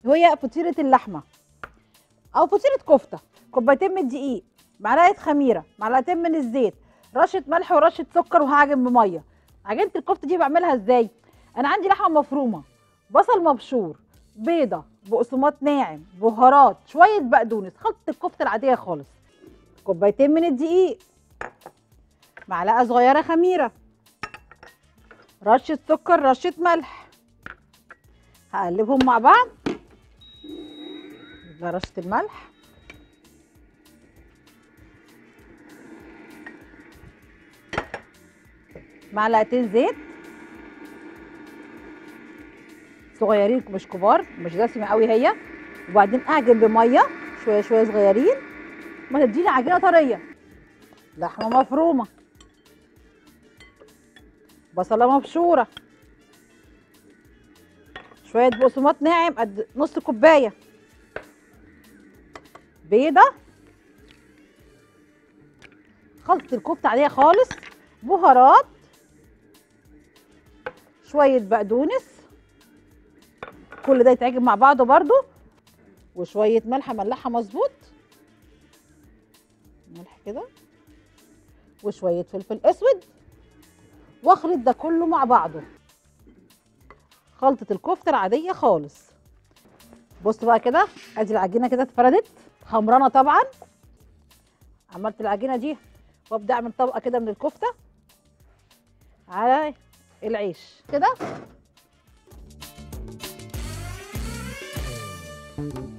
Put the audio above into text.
وهي فطيره اللحمه او فطيره كفته كوبايتين من الدقيق معلقه خميره معلقتين من الزيت رشه ملح ورشه سكر وهعجن بميه عجينه الكفته دي بعملها ازاي انا عندي لحمه مفرومه بصل مبشور بيضه بقسماط ناعم بهارات شويه بقدونس خلطه الكفته العاديه خالص كوبايتين من الدقيق معلقه صغيره خميره رشه سكر رشه ملح هقلبهم مع بعض ده رشه الملح معلقتين زيت صغيرين مش كبار مش دسمه قوي هي وبعدين اعجن بميه شويه شويه صغيرين ما تديني عجينه طريه لحمه مفرومه بصله مبشوره شويه بقسماط ناعم قد نص كوبايه بيضه خلطه الكفته عاديه خالص بهارات شويه بقدونس كل ده يتعجن مع بعضه برضو وشويه ملح ملحها مظبوط ملح كده وشويه فلفل اسود واخلط ده كله مع بعضه خلطه الكفته العاديه خالص بص بقى كده ادي العجينه كده اتفردت خمرانه طبعا عملت العجينه دي وابدا اعمل طبقه كده من الكفته على العيش كده